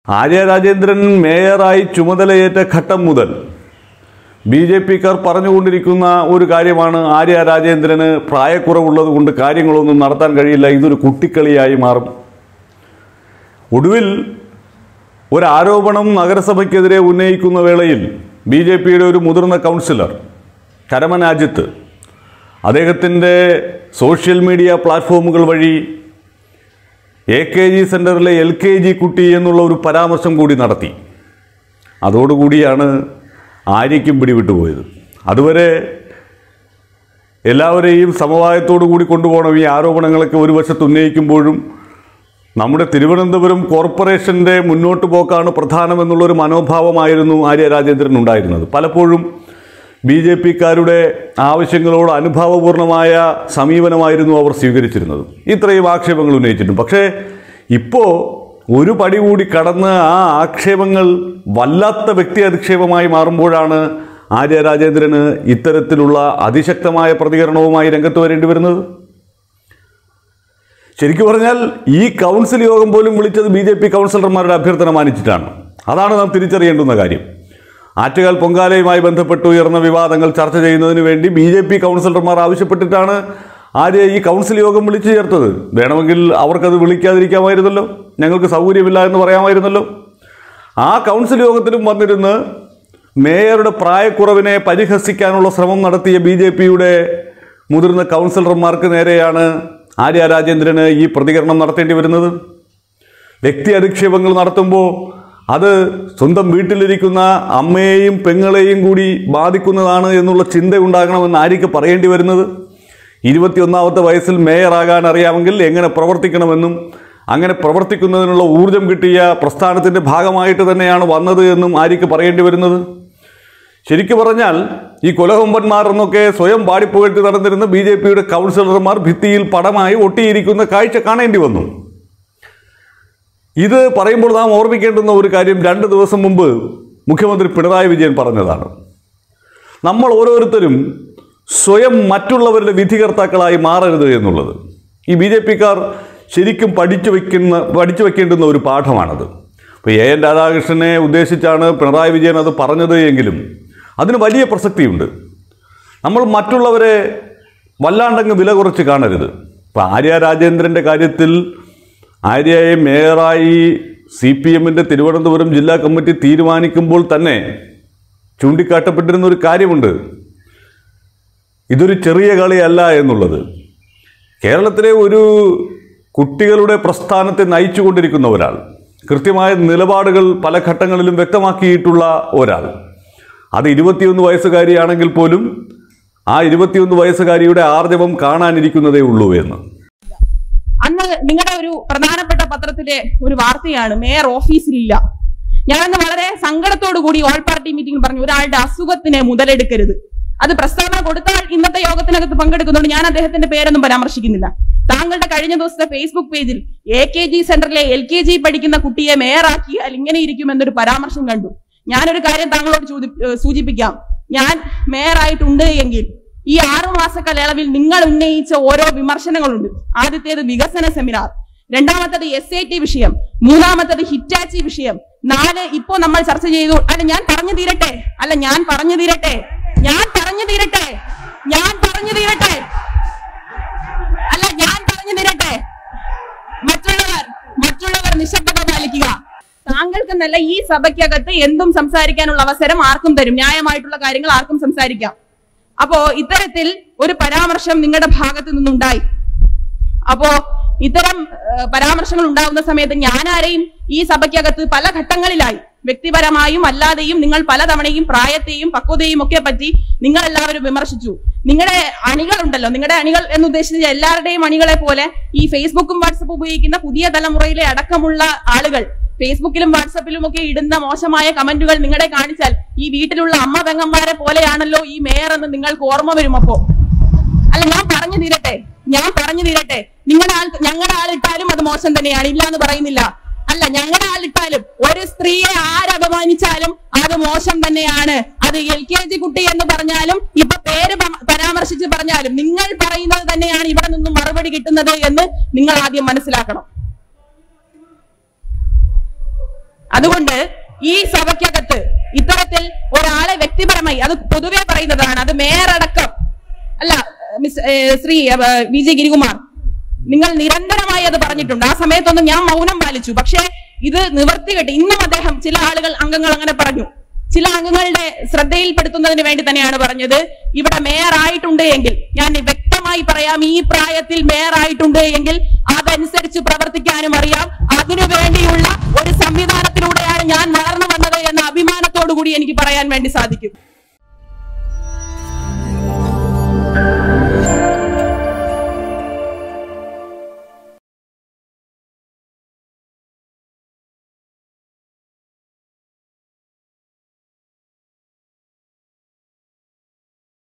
ആര്യ രാജേന്ദ്രൻ മേയറായി ചുമതലയേറ്റ ഘട്ടം മുതൽ ബി ജെ പിക്കാർ പറഞ്ഞുകൊണ്ടിരിക്കുന്ന ഒരു കാര്യമാണ് ആര്യ രാജേന്ദ്രന് പ്രായക്കുറവുള്ളത് കൊണ്ട് കാര്യങ്ങളൊന്നും നടത്താൻ കഴിയില്ല ഇതൊരു കുട്ടിക്കളിയായി മാറും ഒടുവിൽ ഒരു ആരോപണം നഗരസഭയ്ക്കെതിരെ ഉന്നയിക്കുന്ന വേളയിൽ ബി ജെ പിയുടെ ഒരു മുതിർന്ന കൗൺസിലർ കരമനാജിത്ത് അദ്ദേഹത്തിൻ്റെ സോഷ്യൽ മീഡിയ പ്ലാറ്റ്ഫോമുകൾ വഴി എ കെ ജി സെൻറ്ററിലെ എൽ കെ ജി കുട്ടി എന്നുള്ള ഒരു പരാമർശം കൂടി നടത്തി അതോടുകൂടിയാണ് ആര്യയ്ക്കും പിടിവിട്ടു പോയത് അതുവരെ എല്ലാവരെയും സമവായത്തോടു കൂടി കൊണ്ടുപോകണം ഈ ആരോപണങ്ങളൊക്കെ ഒരു വശത്ത് ഉന്നയിക്കുമ്പോഴും നമ്മുടെ തിരുവനന്തപുരം കോർപ്പറേഷൻ്റെ മുന്നോട്ട് പോക്കാണ് പ്രധാനമെന്നുള്ളൊരു മനോഭാവമായിരുന്നു ആര്യ രാജേന്ദ്രൻ ഉണ്ടായിരുന്നത് പലപ്പോഴും ബി ജെ പിക്കാരുടെ ആവശ്യങ്ങളോട് അനുഭാവപൂർണമായ സമീപനമായിരുന്നു അവർ സ്വീകരിച്ചിരുന്നത് ഇത്രയും ആക്ഷേപങ്ങൾ ഉന്നയിച്ചിട്ടുണ്ട് പക്ഷേ ഇപ്പോൾ ഒരു പടി കൂടി കടന്ന് ആ ആക്ഷേപങ്ങൾ വല്ലാത്ത വ്യക്തി അധിക്ഷേപമായി മാറുമ്പോഴാണ് ആര്യ രാജേന്ദ്രന് ഇത്തരത്തിലുള്ള അതിശക്തമായ പ്രതികരണവുമായി രംഗത്ത് വരേണ്ടി വരുന്നത് ശരിക്കു പറഞ്ഞാൽ ഈ കൗൺസിൽ യോഗം പോലും വിളിച്ചത് ബി ജെ പി കൗൺസിലർമാരുടെ അഭ്യർത്ഥന മാനിച്ചിട്ടാണ് അതാണ് നാം തിരിച്ചറിയേണ്ടുന്ന കാര്യം ആറ്റുകാൽ പൊങ്കാലയുമായി ബന്ധപ്പെട്ട് ഉയർന്ന വിവാദങ്ങൾ ചർച്ച ചെയ്യുന്നതിന് വേണ്ടി ബി ജെ പി കൗൺസിലർമാർ ആവശ്യപ്പെട്ടിട്ടാണ് ആര്യ ഈ കൗൺസിൽ യോഗം വിളിച്ചു ചേർത്തത് വേണമെങ്കിൽ അവർക്കത് വിളിക്കാതിരിക്കാമായിരുന്നല്ലോ ഞങ്ങൾക്ക് സൗകര്യമില്ല എന്ന് പറയാമായിരുന്നല്ലോ ആ കൗൺസിൽ യോഗത്തിലും വന്നിരുന്ന് മേയറുടെ പ്രായക്കുറവിനെ പരിഹസിക്കാനുള്ള ശ്രമം നടത്തിയ ബി ജെ പിയുടെ മുതിർന്ന കൗൺസിലർമാർക്ക് നേരെയാണ് ആര്യ രാജേന്ദ്രന് ഈ പ്രതികരണം നടത്തേണ്ടി വരുന്നത് വ്യക്തി അധിക്ഷേപങ്ങൾ നടത്തുമ്പോൾ അത് സ്വന്തം വീട്ടിലിരിക്കുന്ന അമ്മയെയും പെങ്ങളെയും കൂടി ബാധിക്കുന്നതാണ് എന്നുള്ള ചിന്ത ഉണ്ടാകണമെന്ന് ആര്യക്ക് പറയേണ്ടി വരുന്നത് ഇരുപത്തിയൊന്നാമത്തെ വയസ്സിൽ മേയറാകാൻ അറിയാമെങ്കിൽ എങ്ങനെ പ്രവർത്തിക്കണമെന്നും അങ്ങനെ പ്രവർത്തിക്കുന്നതിനുള്ള ഊർജം കിട്ടിയ പ്രസ്ഥാനത്തിൻ്റെ ഭാഗമായിട്ട് തന്നെയാണ് വന്നത് എന്നും ആര്യക്ക് പറയേണ്ടി വരുന്നത് ശരിക്കു പറഞ്ഞാൽ ഈ കൊലകൊമ്പന്മാർ എന്നൊക്കെ സ്വയം പാടിപ്പുകഴ്ത്തി നടന്നിരുന്ന ബി ജെ പിയുടെ കൗൺസിലർമാർ ഭിത്തിയിൽ പടമായി ഒട്ടിയിരിക്കുന്ന കാഴ്ച കാണേണ്ടി വന്നു ഇത് പറയുമ്പോൾ നാം ഓർമ്മിക്കേണ്ടുന്ന ഒരു കാര്യം രണ്ട് ദിവസം മുമ്പ് മുഖ്യമന്ത്രി പിണറായി വിജയൻ പറഞ്ഞതാണ് നമ്മൾ ഓരോരുത്തരും സ്വയം മറ്റുള്ളവരുടെ വിധികർത്താക്കളായി മാറരുത് എന്നുള്ളത് ഈ ബി ജെ പിക്കാർ ശരിക്കും പഠിച്ചു വയ്ക്കുന്ന പഠിച്ചു വയ്ക്കേണ്ടുന്ന ഒരു പാഠമാണത് ഇപ്പോൾ എ എൻ രാധാകൃഷ്ണനെ ഉദ്ദേശിച്ചാണ് പിണറായി വിജയൻ അത് പറഞ്ഞത് എങ്കിലും അതിന് വലിയ പ്രസക്തിയുണ്ട് നമ്മൾ മറ്റുള്ളവരെ വല്ലാണ്ടങ്ങ് വില കുറച്ച് കാണരുത് ഇപ്പോൾ ആര്യ രാജേന്ദ്രൻ്റെ കാര്യത്തിൽ ആര്യയെ മേയറായി സി പി എമ്മിൻ്റെ തിരുവനന്തപുരം ജില്ലാ കമ്മിറ്റി തീരുമാനിക്കുമ്പോൾ തന്നെ ചൂണ്ടിക്കാട്ടപ്പെട്ടിരുന്ന ഒരു കാര്യമുണ്ട് ഇതൊരു ചെറിയ കളിയല്ല എന്നുള്ളത് കേരളത്തിലെ ഒരു കുട്ടികളുടെ പ്രസ്ഥാനത്തെ നയിച്ചുകൊണ്ടിരിക്കുന്ന ഒരാൾ കൃത്യമായ നിലപാടുകൾ പല ഘട്ടങ്ങളിലും വ്യക്തമാക്കിയിട്ടുള്ള ഒരാൾ അത് ഇരുപത്തിയൊന്ന് വയസ്സുകാരിയാണെങ്കിൽ പോലും ആ ഇരുപത്തിയൊന്ന് വയസ്സുകാരിയുടെ ആർജവം കാണാനിരിക്കുന്നതേ ഉള്ളൂ എന്ന് അന്ന് നിങ്ങളുടെ ഒരു പ്രധാനപ്പെട്ട പത്രത്തിലെ ഒരു വാർത്തയാണ് മേയർ ഓഫീസിലില്ല ഞാനന്ന് വളരെ സങ്കടത്തോടു കൂടി ഓൾ പാർട്ടി മീറ്റിംഗ് പറഞ്ഞു ഒരാളുടെ അസുഖത്തിനെ മുതലെടുക്കരുത് അത് പ്രസ്താവന കൊടുത്താൽ ഇന്നത്തെ യോഗത്തിനകത്ത് പങ്കെടുക്കുന്നുണ്ട് ഞാൻ അദ്ദേഹത്തിന്റെ പേരൊന്നും പരാമർശിക്കുന്നില്ല താങ്കളുടെ കഴിഞ്ഞ ദിവസത്തെ ഫേസ്ബുക്ക് പേജിൽ എ കെ ജി സെന്ററിലെ എൽ കെ ജി പഠിക്കുന്ന കുട്ടിയെ മേയറാക്കിയാൽ ഇങ്ങനെ ഇരിക്കുമെന്നൊരു പരാമർശം കണ്ടു ഞാനൊരു കാര്യം താങ്കളോട് ചോദി- ഏഹ് സൂചിപ്പിക്കാം ഞാൻ മേയറായിട്ടുണ്ട് എങ്കിൽ ഈ ആറു മാസ കാലയളവിൽ നിങ്ങൾ ഉന്നയിച്ച ഓരോ വിമർശനങ്ങളുണ്ട് ആദ്യത്തേത് വികസന സെമിനാർ രണ്ടാമത്തത് എസ് ഐ ടി വിഷയം മൂന്നാമത്തത് ഹിറ്റാച്ചി വിഷയം നാല് ഇപ്പോ നമ്മൾ ചർച്ച ചെയ്തു അല്ല ഞാൻ പറഞ്ഞു തീരട്ടെ അല്ല ഞാൻ പറഞ്ഞു തീരട്ടെ ഞാൻ പറഞ്ഞു തീരട്ടെ ഞാൻ പറഞ്ഞു തീരട്ടെ അല്ല ഞാൻ പറഞ്ഞു തീരട്ടെ മറ്റുള്ളവർ മറ്റുള്ളവർ നിശബ്ദത പാലിക്കുക താങ്കൾക്കെന്നല്ല ഈ സഭയ്ക്കകത്ത് എന്തും സംസാരിക്കാനുള്ള അവസരം ആർക്കും തരും ന്യായമായിട്ടുള്ള കാര്യങ്ങൾ ആർക്കും സംസാരിക്കാം അപ്പോ ഇത്തരത്തിൽ ഒരു പരാമർശം നിങ്ങളുടെ ഭാഗത്ത് നിന്നുണ്ടായി അപ്പോ ഇത്തരം ഏഹ്, പരാമർശങ്ങൾ ഉണ്ടാകുന്ന സമയത്ത് ഞാൻ ആരെയും ഈ സഭയ്ക്കകത്ത് പല ഘട്ടങ്ങളിലായി വ്യക്തിപരമായും അല്ലാതെയും നിങ്ങൾ പലതവണയും പ്രായത്തെയും പക്വതയും ഒക്കെ പറ്റി നിങ്ങൾ എല്ലാവരും വിമർശിച്ചു നിങ്ങളുടെ അണികളുണ്ടല്ലോ നിങ്ങളുടെ അണികൾ എന്ന് ഉദ്ദേശിച്ച എല്ലാവരുടെയും അണികളെ പോലെ ഈ ഫേസ്ബുക്കും വാട്സപ്പും ഉപയോഗിക്കുന്ന പുതിയ തലമുറയിലെ അടക്കമുള്ള ആളുകൾ ഫേസ്ബുക്കിലും വാട്സപ്പിലും ഒക്കെ ഇടുന്ന മോശമായ കമന്റുകൾ നിങ്ങളെ കാണിച്ചാൽ ഈ വീട്ടിലുള്ള അമ്മ പെങ്ങന്മാരെ പോലെയാണല്ലോ ഈ മേയർ എന്ന് നിങ്ങൾക്ക് ഓർമ്മ വരും അപ്പോ അല്ല ഞാൻ പറഞ്ഞു തീരട്ടെ ഞാൻ പറഞ്ഞു തീരട്ടെ നിങ്ങളുടെ ആൾ ഞങ്ങളുടെ ആളിട്ടാലും അത് മോശം തന്നെയാണ് ഇല്ല എന്ന് പറയുന്നില്ല അല്ല ഞങ്ങളുടെ ആളിട്ടാലും ഒരു സ്ത്രീയെ ആരപമാനിച്ചാലും അത് മോശം തന്നെയാണ് അത് എൽ കെ ജി കുട്ടി എന്ന് പറഞ്ഞാലും ഇപ്പൊ പേര് പ- പരാമർശിച്ച് പറഞ്ഞാലും നിങ്ങൾ പറയുന്നത് തന്നെയാണ് ഇവിടെ നിന്നും മറുപടി കിട്ടുന്നത് എന്ന് നിങ്ങൾ ആദ്യം മനസ്സിലാക്കണം അതുകൊണ്ട് ഈ സഭയ്ക്കകത്ത് ഇത്തരത്തിൽ ഒരാളെ വ്യക്തിപരമായി അത് പൊതുവെ പറയുന്നതാണ് അത് മേയറടക്കം അല്ല മിസ് ഏ, ശ്രീ ഏ, വി ജെ ഗിരികുമാർ നിങ്ങൾ നിരന്തരമായി അത് പറഞ്ഞിട്ടുണ്ട് ആ സമയത്തൊന്നും ഞാൻ മൗനം പാലിച്ചു പക്ഷേ ഇത് നിവർത്തി കെട്ടി ഇന്നും അദ്ദേഹം ചില ആളുകൾ അംഗങ്ങൾ അങ്ങനെ പറഞ്ഞു ചില അംഗങ്ങളുടെ ശ്രദ്ധയിൽപ്പെടുത്തുന്നതിന് വേണ്ടി തന്നെയാണ് പറഞ്ഞത് ഇവിടെ മേയർ ആയിട്ടുണ്ട് എങ്കിൽ ഞാൻ വ്യക്തമായി പറയാം ഈ പ്രായത്തിൽ മേയർ ആയിട്ടുണ്ട് എങ്കിൽ അതനുസരിച്ച് പ്രവർത്തിക്കാനും അറിയാം അതിനു വേണ്ടിയുള്ള ഒരു സംവിധാനത്തിലൂടെയാണ് ഞാൻ വളർന്നു വന്നത് എന്ന അഭിമാനത്തോടു കൂടി എനിക്ക് പറയാൻ വേണ്ടി സാധിക്കും